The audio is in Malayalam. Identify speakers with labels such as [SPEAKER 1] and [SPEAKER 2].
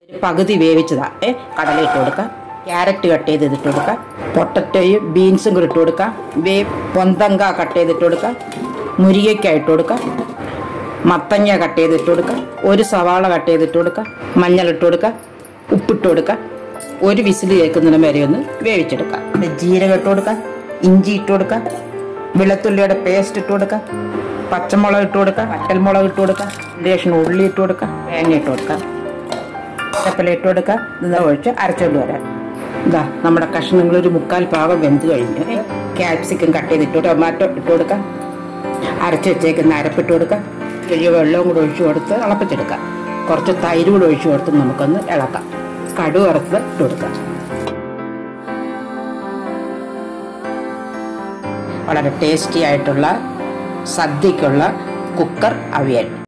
[SPEAKER 1] പകുതി വേവിച്ചതാ ഏ കടല ഇട്ട് കൊടുക്കുക ക്യാരറ്റ് കട്ട് ചെയ്ത് ഇട്ട് കൊടുക്കുക പൊട്ടറ്റോയും ബീൻസും കൂടി ഇട്ട് കൊടുക്കുക വേ പൊന്തങ്ക കട്ട് ചെയ്തിട്ട് കൊടുക്കുക മുരിങ്ങയ്ക്ക ഇട്ട് കൊടുക്കുക മത്തങ്ങ കട്ട് ചെയ്തിട്ട് കൊടുക്കുക ഒരു സവാള കട്ട് ചെയ്തിട്ട് കൊടുക്കുക മഞ്ഞൾ ഇട്ട് കൊടുക്കുക ഉപ്പിട്ട് കൊടുക്കുക ഒരു വിസിൽ കേൾക്കുന്നതിന് വരെ ഒന്ന് വേവിച്ചെടുക്കുക പിന്നെ ജീരകം ഇട്ട് കൊടുക്കുക ഇഞ്ചി ഇട്ട് കൊടുക്കുക വെളുത്തുള്ളിയുടെ പേസ്റ്റ് ഇട്ട് കൊടുക്കുക പച്ചമുളക് ഇട്ട് കൊടുക്കുക വറ്റൽമുളക് ഇട്ട് കൊടുക്കുക ലേശം ഉള്ളി ഇട്ട് കൊടുക്കുക തേങ്ങ ഇട്ട് കൊടുക്കുക ചപ്പല ഇട്ട് കൊടുക്കുക ഇത് ഒഴിച്ച് അരച്ചുകൊണ്ട് വരാം ഇതാ നമ്മുടെ കഷ്ണങ്ങൾ ഒരു മുക്കാൽ ഭാഗം വെന്ത് കഴിഞ്ഞു ക്യാപ്സിക്കം കട്ട് ചെയ്തിട്ട് ടൊമാറ്റോ ഇട്ട് കൊടുക്കാം അരച്ച് വെച്ചേക്കുന്ന അരപ്പിട്ട് കൊടുക്കാം ചെറിയ വെള്ളവും കൂടെ ഒഴിച്ചു കൊടുത്ത് ഇളപ്പിച്ചെടുക്കാം കുറച്ച് തൈര് കൂടെ ഒഴിച്ചു കൊടുത്ത് നമുക്കൊന്ന് ഇളക്കാം കടു വറുത്ത് ഇട്ട് കൊടുക്കാം വളരെ ടേസ്റ്റി ആയിട്ടുള്ള സദ്യക്കുള്ള കുക്കർ അവിയൽ